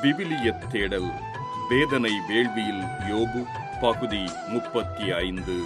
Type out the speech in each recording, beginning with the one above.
விவிலியத் தேடல் வேதனை வேள்வியில் யோபு பகுதி முப்பத்தி ஐந்து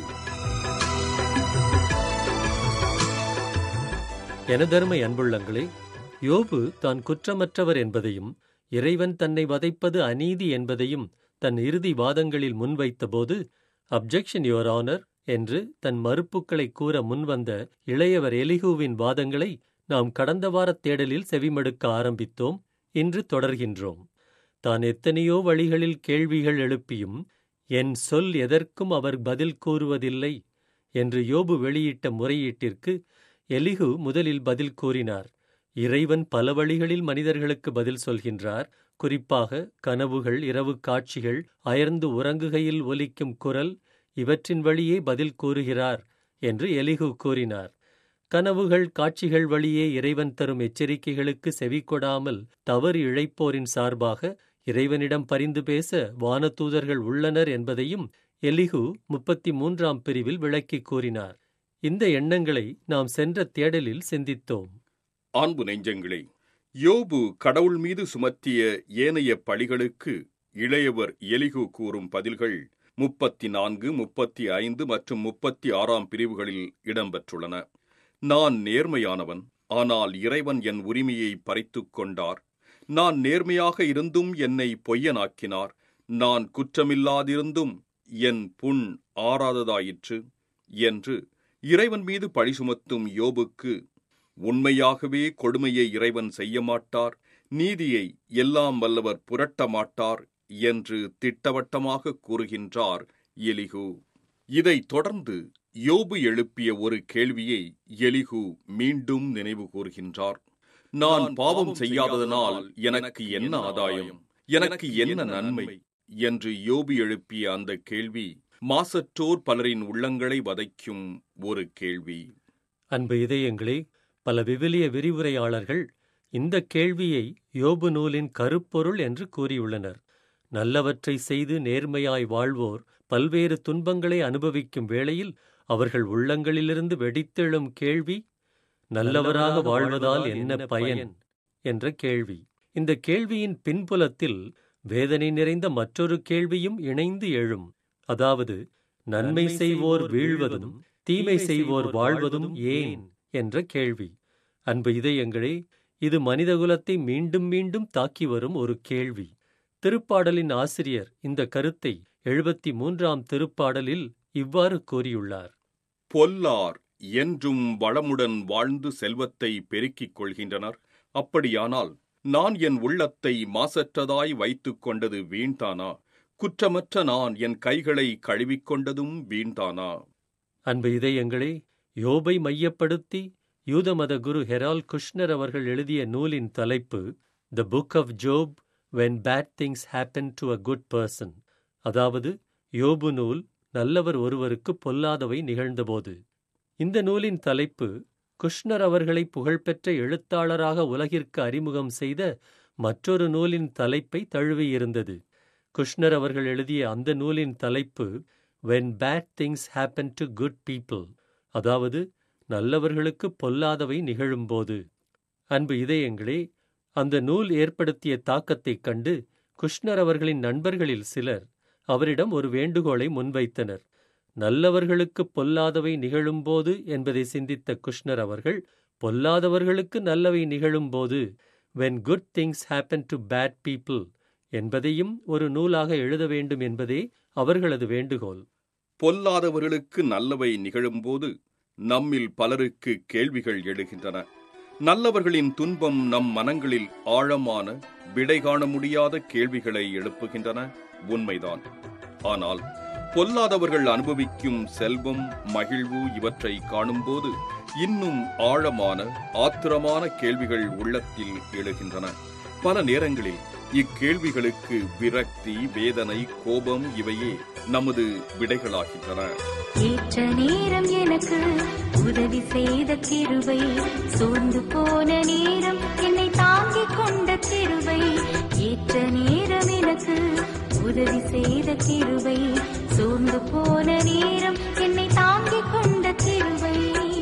எனதருமை அன்புள்ளங்களே யோபு தான் குற்றமற்றவர் என்பதையும் இறைவன் தன்னை வதைப்பது அநீதி என்பதையும் தன் இறுதி வாதங்களில் முன்வைத்தபோது அப்ஜெக்ஷன் யுவர் ஆனர் என்று தன் மறுப்புக்களை கூற முன்வந்த இளையவர் எலிகூவின் வாதங்களை நாம் கடந்த வாரத் தேடலில் செவிமடுக்க ஆரம்பித்தோம் இன்று தொடர்கின்றோம் தான் எத்தனையோ வழிகளில் கேள்விகள் எழுப்பியும் என் சொல் எதற்கும் அவர் பதில் கூறுவதில்லை என்று யோபு வெளியிட்ட முறையீட்டிற்கு எலிகு முதலில் பதில் கூறினார் இறைவன் பல வழிகளில் மனிதர்களுக்கு பதில் சொல்கின்றார் குறிப்பாக கனவுகள் இரவு காட்சிகள் அயர்ந்து உறங்குகையில் ஒலிக்கும் குரல் இவற்றின் வழியே பதில் கூறுகிறார் என்று எலிகு கூறினார் கனவுகள் காட்சிகள் வழியே இறைவன் தரும் எச்சரிக்கைகளுக்கு செவிகொடாமல் தவறு இழைப்போரின் சார்பாக இறைவனிடம் பரிந்து பேச வானதூதர்கள் உள்ளனர் என்பதையும் எலிகு முப்பத்தி மூன்றாம் பிரிவில் விளக்கிக் கூறினார் இந்த எண்ணங்களை நாம் சென்ற தேடலில் சிந்தித்தோம் அன்பு நெஞ்சங்களே யோபு கடவுள் மீது சுமத்திய ஏனைய பழிகளுக்கு இளையவர் எலிகு கூறும் பதில்கள் முப்பத்தி நான்கு முப்பத்தி ஐந்து மற்றும் முப்பத்தி ஆறாம் பிரிவுகளில் இடம்பெற்றுள்ளன நான் நேர்மையானவன் ஆனால் இறைவன் என் உரிமையை பறித்துக் கொண்டார் நான் நேர்மையாக இருந்தும் என்னை பொய்யனாக்கினார் நான் குற்றமில்லாதிருந்தும் என் புண் ஆறாததாயிற்று என்று இறைவன் மீது பழி சுமத்தும் யோபுக்கு உண்மையாகவே கொடுமையை இறைவன் செய்ய மாட்டார் நீதியை எல்லாம் வல்லவர் புரட்ட மாட்டார் என்று திட்டவட்டமாக கூறுகின்றார் எலிகு இதைத் தொடர்ந்து யோபு எழுப்பிய ஒரு கேள்வியை எலிகு மீண்டும் நினைவு கூறுகின்றார் நான் பாவம் செய்யாததனால் எனக்கு என்ன ஆதாயம் எனக்கு என்ன நன்மை என்று யோபு எழுப்பிய அந்த கேள்வி மாசற்றோர் பலரின் உள்ளங்களை வதைக்கும் ஒரு கேள்வி அன்பு இதயங்களே பல விவிலிய விரிவுரையாளர்கள் இந்த கேள்வியை யோபு நூலின் கருப்பொருள் என்று கூறியுள்ளனர் நல்லவற்றை செய்து நேர்மையாய் வாழ்வோர் பல்வேறு துன்பங்களை அனுபவிக்கும் வேளையில் அவர்கள் உள்ளங்களிலிருந்து வெடித்தெழும் கேள்வி நல்லவராக வாழ்வதால் என்ன பயன் என்ற கேள்வி இந்த கேள்வியின் பின்புலத்தில் வேதனை நிறைந்த மற்றொரு கேள்வியும் இணைந்து எழும் அதாவது நன்மை செய்வோர் வீழ்வதும் தீமை செய்வோர் வாழ்வதும் ஏன் என்ற கேள்வி அன்பு இதயங்களே இது மனிதகுலத்தை மீண்டும் மீண்டும் தாக்கி வரும் ஒரு கேள்வி திருப்பாடலின் ஆசிரியர் இந்த கருத்தை எழுபத்தி மூன்றாம் திருப்பாடலில் இவ்வாறு கூறியுள்ளார் பொல்லார் என்றும் வளமுடன் வாழ்ந்து செல்வத்தை பெருக்கிக் கொள்கின்றனர் அப்படியானால் நான் என் உள்ளத்தை மாசற்றதாய் வைத்துக் கொண்டது வீண்தானா குற்றமற்ற நான் என் கைகளை கழுவிக்கொண்டதும் வீண்தானா அன்பு இதயங்களே யோபை மையப்படுத்தி யூதமத குரு ஹெரால் குஷ்னர் அவர்கள் எழுதிய நூலின் தலைப்பு the book of Job when bad things happen to a good person அதாவது யோபு நூல் நல்லவர் ஒருவருக்கு பொல்லாதவை நிகழ்ந்தபோது இந்த நூலின் தலைப்பு குஷ்னர் அவர்களை புகழ்பெற்ற எழுத்தாளராக உலகிற்கு அறிமுகம் செய்த மற்றொரு நூலின் தலைப்பை தழுவியிருந்தது குஷ்னர் அவர்கள் எழுதிய அந்த நூலின் தலைப்பு when bad things happen to good people அதாவது நல்லவர்களுக்கு பொல்லாதவை நிகழும்போது அன்பு இதயங்களே அந்த நூல் ஏற்படுத்திய தாக்கத்தைக் கண்டு குஷ்னர் அவர்களின் நண்பர்களில் சிலர் அவரிடம் ஒரு வேண்டுகோளை முன்வைத்தனர் நல்லவர்களுக்கு பொல்லாதவை நிகழும்போது என்பதை சிந்தித்த குஷ்னர் அவர்கள் பொல்லாதவர்களுக்கு நல்லவை நிகழும்போது when good things happen to bad people என்பதையும் ஒரு நூலாக எழுத வேண்டும் என்பதே அவர்களது வேண்டுகோள் பொல்லாதவர்களுக்கு நல்லவை நிகழும்போது நம்மில் பலருக்கு கேள்விகள் எழுகின்றன நல்லவர்களின் துன்பம் நம் மனங்களில் ஆழமான விடை காண முடியாத கேள்விகளை எழுப்புகின்றன உண்மைதான் ஆனால் பொல்லாதவர்கள் அனுபவிக்கும் செல்வம் மகிழ்வு இவற்றை காணும்போது இன்னும் ஆழமான ஆத்திரமான கேள்விகள் உள்ளத்தில் எழுகின்றன பல நேரங்களில் இக்கேள்விகளுக்கு விரக்தி வேதனை கோபம் இவையே நமது விடைகளாகின்றன ஏற்ற நேரம் எனக்கு உதவி செய்த கிருபை சோர்ந்து போன நேரம் என்னை தாங்கிக் கொண்ட கிருபை ஏற்ற நேரம் எனக்கு உதவி செய்த கிருபை சோர்ந்து போன நேரம் என்னை தாங்கிக் கொண்ட கிருபை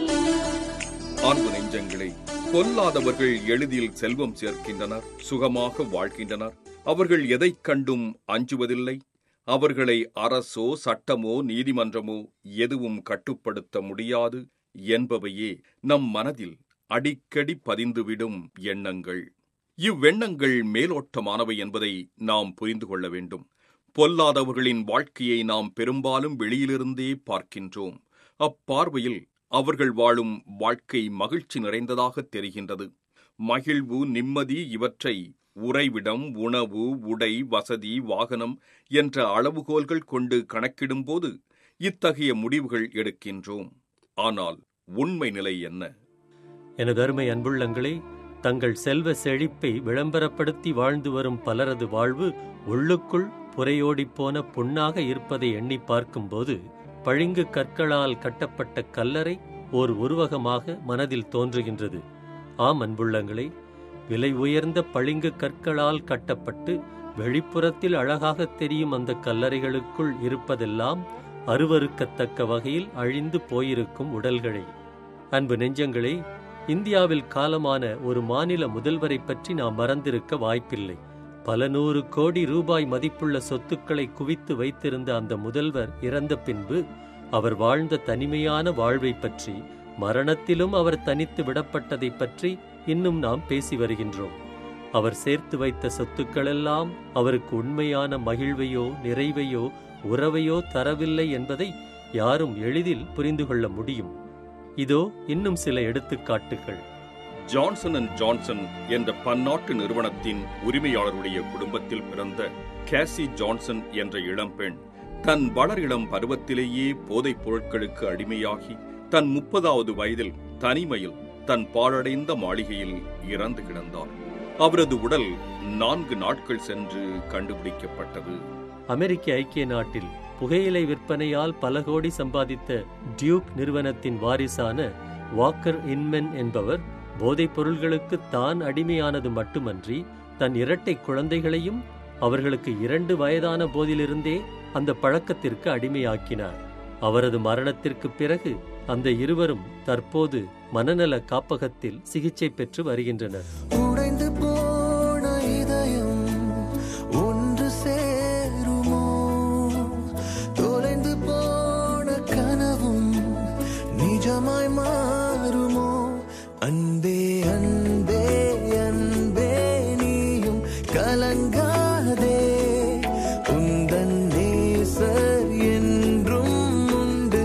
அன்பு நெஞ்சங்களே பொல்லாதவர்கள் எளிதில் செல்வம் சேர்க்கின்றனர் சுகமாக வாழ்கின்றனர் அவர்கள் எதைக் கண்டும் அஞ்சுவதில்லை அவர்களை அரசோ சட்டமோ நீதிமன்றமோ எதுவும் கட்டுப்படுத்த முடியாது என்பவையே நம் மனதில் அடிக்கடி பதிந்துவிடும் எண்ணங்கள் இவ்வெண்ணங்கள் மேலோட்டமானவை என்பதை நாம் புரிந்து கொள்ள வேண்டும் பொல்லாதவர்களின் வாழ்க்கையை நாம் பெரும்பாலும் வெளியிலிருந்தே பார்க்கின்றோம் அப்பார்வையில் அவர்கள் வாழும் வாழ்க்கை மகிழ்ச்சி நிறைந்ததாக தெரிகின்றது மகிழ்வு நிம்மதி இவற்றை உறைவிடம் உணவு உடை வசதி வாகனம் என்ற அளவுகோல்கள் கொண்டு கணக்கிடும்போது இத்தகைய முடிவுகள் எடுக்கின்றோம் ஆனால் உண்மை நிலை என்ன எனது அருமை அன்புள்ளங்களே தங்கள் செல்வ செழிப்பை விளம்பரப்படுத்தி வாழ்ந்து வரும் பலரது வாழ்வு உள்ளுக்குள் புரையோடிப்போன புண்ணாக இருப்பதை எண்ணி பார்க்கும்போது பளிங்கு கற்களால் கட்டப்பட்ட கல்லறை ஓர் உருவகமாக மனதில் தோன்றுகின்றது ஆம் அன்புள்ளங்களே விலை உயர்ந்த பளிங்கு கற்களால் கட்டப்பட்டு வெளிப்புறத்தில் அழகாக தெரியும் அந்த கல்லறைகளுக்குள் இருப்பதெல்லாம் அருவருக்கத்தக்க வகையில் அழிந்து போயிருக்கும் உடல்களே அன்பு நெஞ்சங்களே இந்தியாவில் காலமான ஒரு மாநில முதல்வரை பற்றி நாம் மறந்திருக்க வாய்ப்பில்லை பல நூறு கோடி ரூபாய் மதிப்புள்ள சொத்துக்களை குவித்து வைத்திருந்த அந்த முதல்வர் இறந்த பின்பு அவர் வாழ்ந்த தனிமையான வாழ்வை பற்றி மரணத்திலும் அவர் தனித்து விடப்பட்டதை பற்றி இன்னும் நாம் பேசி வருகின்றோம் அவர் சேர்த்து வைத்த சொத்துக்களெல்லாம் அவருக்கு உண்மையான மகிழ்வையோ நிறைவையோ உறவையோ தரவில்லை என்பதை யாரும் எளிதில் புரிந்து கொள்ள முடியும் இதோ இன்னும் சில எடுத்துக்காட்டுகள் ஜான்சன் அண்ட் ஜான்சன் என்ற பன்னாட்டு நிறுவனத்தின் உரிமையாளருடைய குடும்பத்தில் பிறந்த கேசி ஜான்சன் என்ற இளம்பெண் தன் வளர் இளம் பருவத்திலேயே போதைப் பொருட்களுக்கு அடிமையாகி தன் முப்பதாவது வயதில் தனிமையில் தன் பாழடைந்த மாளிகையில் இறந்து கிடந்தார் அவரது உடல் நான்கு நாட்கள் சென்று கண்டுபிடிக்கப்பட்டது அமெரிக்க ஐக்கிய நாட்டில் புகையிலை விற்பனையால் பல கோடி சம்பாதித்த டியூக் நிறுவனத்தின் வாரிசான வாக்கர் இன்மென் என்பவர் போதைப் பொருள்களுக்கு தான் அடிமையானது மட்டுமன்றி தன் இரட்டை குழந்தைகளையும் அவர்களுக்கு இரண்டு வயதான போதிலிருந்தே அந்த பழக்கத்திற்கு அடிமையாக்கினார் அவரது மரணத்திற்கு பிறகு அந்த இருவரும் தற்போது மனநல காப்பகத்தில் சிகிச்சை பெற்று வருகின்றனர் உடைந்து போன இதயம் ஒன்று சேருமோ தொலைந்து போன கனவும் நிஜமாய் மாறுமோ அன்பே அன்பே அன்பே நீயும் கலங்காதே உந்தன் நேசர் என்றும் உண்டு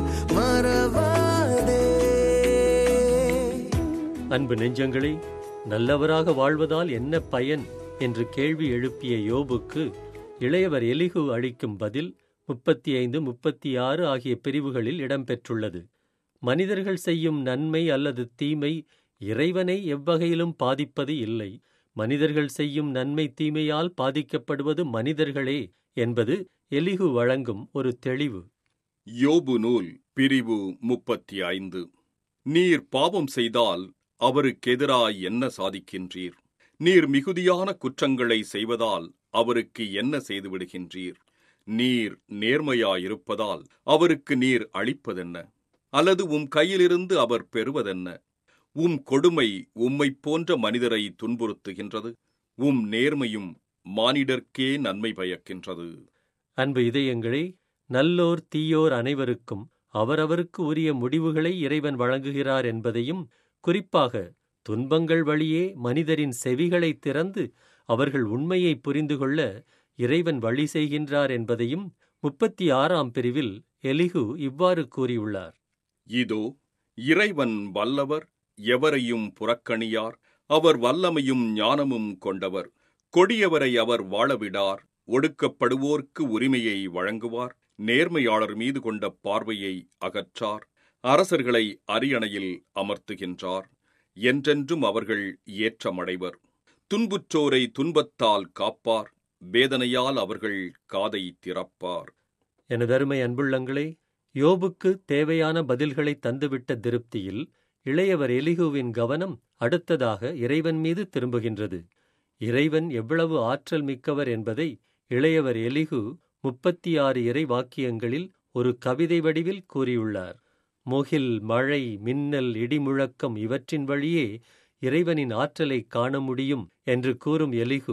மறவாதே அன்பு நெஞ்சங்களே நல்லவராக வாழ்வதால் என்ன பயன் என்று கேள்வி எழுப்பிய யோபுக்கு இளையவர் எலிகு அளிக்கும் பதில் முப்பத்தி ஐந்து முப்பத்தி ஆறு ஆகிய பிரிவுகளில் இடம்பெற்றுள்ளது மனிதர்கள் செய்யும் நன்மை அல்லது தீமை இறைவனை எவ்வகையிலும் பாதிப்பது இல்லை மனிதர்கள் செய்யும் நன்மை தீமையால் பாதிக்கப்படுவது மனிதர்களே என்பது எலிகு வழங்கும் ஒரு தெளிவு யோபு நூல் பிரிவு முப்பத்தி ஐந்து நீர் பாவம் செய்தால் அவருக்கெதிராய் என்ன சாதிக்கின்றீர் நீர் மிகுதியான குற்றங்களை செய்வதால் அவருக்கு என்ன செய்துவிடுகின்றீர் நீர் நேர்மையாயிருப்பதால் அவருக்கு நீர் அளிப்பதென்ன அல்லது உம் கையிலிருந்து அவர் பெறுவதென்ன உம் கொடுமை உம்மைப் போன்ற மனிதரை துன்புறுத்துகின்றது உம் நேர்மையும் மானிடர்க்கே நன்மை பயக்கின்றது அன்பு இதயங்களே நல்லோர் தீயோர் அனைவருக்கும் அவரவருக்கு உரிய முடிவுகளை இறைவன் வழங்குகிறார் என்பதையும் குறிப்பாக துன்பங்கள் வழியே மனிதரின் செவிகளை திறந்து அவர்கள் உண்மையை புரிந்து கொள்ள இறைவன் வழி செய்கின்றார் என்பதையும் முப்பத்தி ஆறாம் பிரிவில் எலிகு இவ்வாறு கூறியுள்ளார் இதோ இறைவன் வல்லவர் எவரையும் புறக்கணியார் அவர் வல்லமையும் ஞானமும் கொண்டவர் கொடியவரை அவர் வாழவிடார் ஒடுக்கப்படுவோர்க்கு உரிமையை வழங்குவார் நேர்மையாளர் மீது கொண்ட பார்வையை அகற்றார் அரசர்களை அரியணையில் அமர்த்துகின்றார் என்றென்றும் அவர்கள் ஏற்றமடைவர் துன்புற்றோரை துன்பத்தால் காப்பார் வேதனையால் அவர்கள் காதை திறப்பார் எனதருமை அன்புள்ளங்களே யோபுக்கு தேவையான பதில்களை தந்துவிட்ட திருப்தியில் இளையவர் எலிகுவின் கவனம் அடுத்ததாக இறைவன் மீது திரும்புகின்றது இறைவன் எவ்வளவு ஆற்றல் மிக்கவர் என்பதை இளையவர் எலிகு முப்பத்தி ஆறு இறை வாக்கியங்களில் ஒரு கவிதை வடிவில் கூறியுள்ளார் முகில் மழை மின்னல் இடிமுழக்கம் இவற்றின் வழியே இறைவனின் ஆற்றலை காண முடியும் என்று கூறும் எலிகு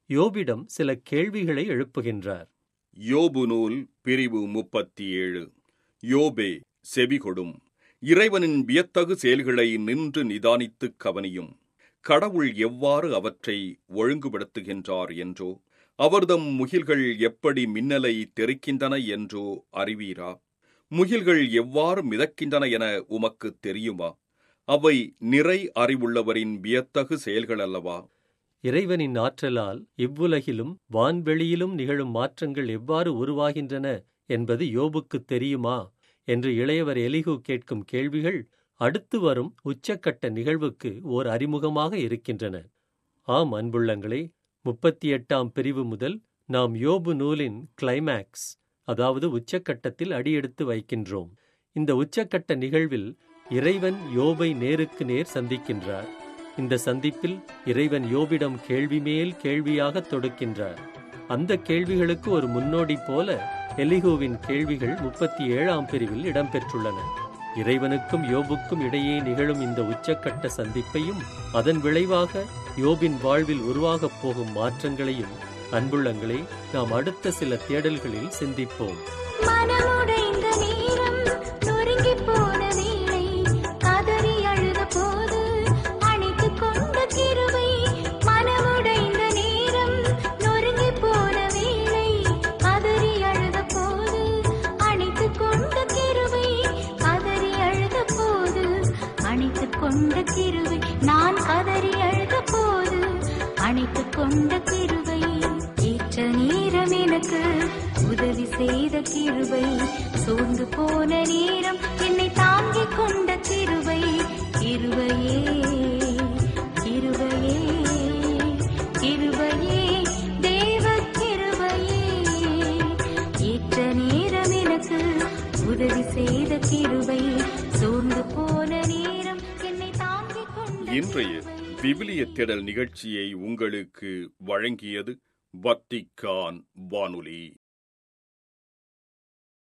யோபிடம் சில கேள்விகளை எழுப்புகின்றார் யோபு நூல் பிரிவு முப்பத்தி ஏழு யோபே செவிகொடும் இறைவனின் வியத்தகு செயல்களை நின்று நிதானித்துக் கவனியும் கடவுள் எவ்வாறு அவற்றை ஒழுங்குபடுத்துகின்றார் என்றோ அவர்தம் முகில்கள் எப்படி மின்னலை தெறிக்கின்றன என்றோ அறிவீரா முகில்கள் எவ்வாறு மிதக்கின்றன என உமக்குத் தெரியுமா அவை நிறை அறிவுள்ளவரின் வியத்தகு செயல்கள் அல்லவா இறைவனின் ஆற்றலால் இவ்வுலகிலும் வான்வெளியிலும் நிகழும் மாற்றங்கள் எவ்வாறு உருவாகின்றன என்பது யோபுக்குத் தெரியுமா என்று இளையவர் எலிகு கேட்கும் கேள்விகள் அடுத்து வரும் உச்சக்கட்ட நிகழ்வுக்கு ஓர் அறிமுகமாக இருக்கின்றன ஆம் அன்புள்ளங்களே முப்பத்தி எட்டாம் பிரிவு முதல் நாம் யோபு நூலின் கிளைமேக்ஸ் அதாவது உச்சக்கட்டத்தில் அடியெடுத்து வைக்கின்றோம் இந்த உச்சக்கட்ட நிகழ்வில் இறைவன் யோபை நேருக்கு நேர் சந்திக்கின்றார் இந்த சந்திப்பில் இறைவன் யோபிடம் கேள்வி மேல் கேள்வியாக தொடுக்கின்றார் அந்த கேள்விகளுக்கு ஒரு முன்னோடி போல எலிகோவின் கேள்விகள் முப்பத்தி ஏழாம் பிரிவில் இடம்பெற்றுள்ளன இறைவனுக்கும் யோபுக்கும் இடையே நிகழும் இந்த உச்சக்கட்ட சந்திப்பையும் அதன் விளைவாக யோபின் வாழ்வில் உருவாகப் போகும் மாற்றங்களையும் அன்புள்ளங்களே நாம் அடுத்த சில தேடல்களில் சிந்திப்போம் மனமுடைந்த நேரம் நொறுங்கிப் போன வேளை கதறி அழுத போது அணைத்துக் கொண்ட கிருபை மனமுடைந்த நேரம் நொறுங்கிப் போன வேளை கதறி அழுத போது அணைத்துக் கொண்ட கிருபை கதறி அழுத போது அணைத்துக் கொண்ட கிருபை நான் கதறி அழுத போது அணைத்துக் கொண்ட கிருபை ஏற்ற நேரம் எனக்கு உதவி செய்த கிருபை சோர்ந்து போன நேரம் என்னை தாங்கிக் கொண்ட கிருபை கிருபையே கிருபையே கிருபையே தேவ கிருபையே ஏற்ற நேரம் எனக்கு உதவி செய்த கிருபை சோர்ந்து போன நேரம் என்னை தாங்கிக் கொண்ட இன்றைய கிருபை. விவிலிய தேடல் நிகழ்ச்சியை உங்களுக்கு வழங்கியது வத்திக்கான் வானொலி